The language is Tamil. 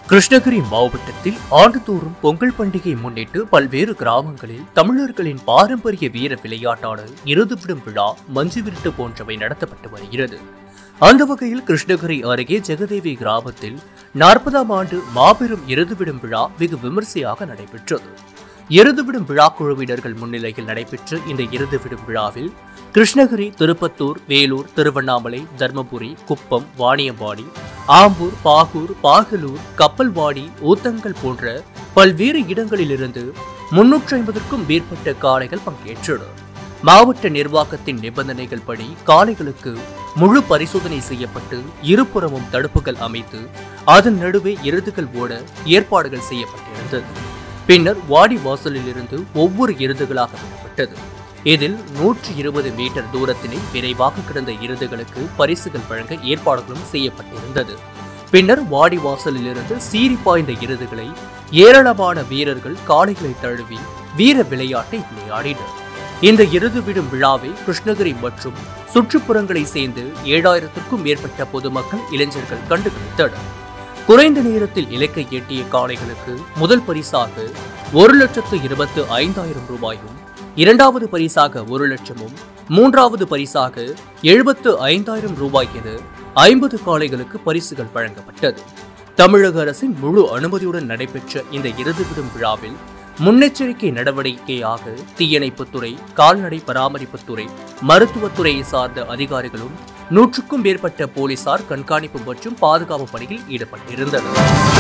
கிருஷ்ணகிரி மாவட்டத்தில் ஆண்டுதோறும் பொங்கல் பண்டிகை முன்னிட்டு பல்வேறு கிராமங்களில் தமிழர்களின் பாரம்பரிய வீர விளையாட்டான இருதுவிடும் விழா மஞ்சு விருட்டு போன்றவை நடத்தப்பட்டு வருகிறது அந்த வகையில் கிருஷ்ணகிரி அருகே ஜெகதேவி கிராமத்தில் நாற்பதாம் ஆண்டு மாபெரும் எருதுவிடும் விழா வெகு விமர்சையாக நடைபெற்றது எருதுவிடும் விழா குழுவினர்கள் முன்னிலையில் நடைபெற்ற இந்த எருதுவிடும் விழாவில் கிருஷ்ணகிரி திருப்பத்தூர் வேலூர் திருவண்ணாமலை தர்மபுரி குப்பம் வாணியம்பாடி ஆம்பூர் பாகூர் பாகலூர் கப்பல்வாடி ஊத்தங்கல் போன்ற பல்வேறு இடங்களிலிருந்து முன்னூற்றி ஐம்பதுக்கும் மேற்பட்ட காளைகள் பங்கேற்றன மாவட்ட நிர்வாகத்தின் நிபந்தனைகள் படி காளைகளுக்கு முழு பரிசோதனை செய்யப்பட்டு இருபுறமும் தடுப்புகள் அமைத்து அதன் நடுவே எருதுகள் ஓட ஏற்பாடுகள் செய்யப்பட்டிருந்தது பின்னர் வாடி வாசலில் இருந்து ஒவ்வொரு எருதுகளாக விடப்பட்டது இதில் நூற்றி இருபது மீட்டர் தூரத்தினை விரைவாக கிடந்த எருதுகளுக்கு பரிசுகள் வழங்க ஏற்பாடுகளும் செய்யப்பட்டிருந்தது பின்னர் வாடி வாசலில் இருந்து சீறி பாய்ந்த எருதுகளை ஏராளமான வீரர்கள் காளைகளை தழுவி வீர விளையாட்டை விளையாடினர் இந்த எருது விடும் விழாவை கிருஷ்ணகிரி மற்றும் சுற்றுப்புறங்களை சேர்ந்து ஏழாயிரத்திற்கும் மேற்பட்ட பொதுமக்கள் இளைஞர்கள் கண்டுகளித்தனர் குறைந்த நேரத்தில் இலக்கை எட்டிய காளைகளுக்கு முதல் பரிசாக ஒரு லட்சத்து இருபத்து ஐந்தாயிரம் ரூபாயும் இரண்டாவது பரிசாக ஒரு லட்சமும் மூன்றாவது பரிசாக எழுபத்து ஐந்தாயிரம் ரூபாய் என ஐம்பது காளைகளுக்கு பரிசுகள் வழங்கப்பட்டது தமிழக அரசின் முழு அனுமதியுடன் நடைபெற்ற இந்த இறுதிவிடும் விழாவில் முன்னெச்சரிக்கை நடவடிக்கையாக தீயணைப்புத்துறை கால்நடை பராமரிப்புத்துறை மருத்துவத்துறையை சார்ந்த அதிகாரிகளும் நூற்றுக்கும் மேற்பட்ட போலீசார் கண்காணிப்பு மற்றும் பாதுகாப்பு பணியில் ஈடுபட்டிருந்தனர்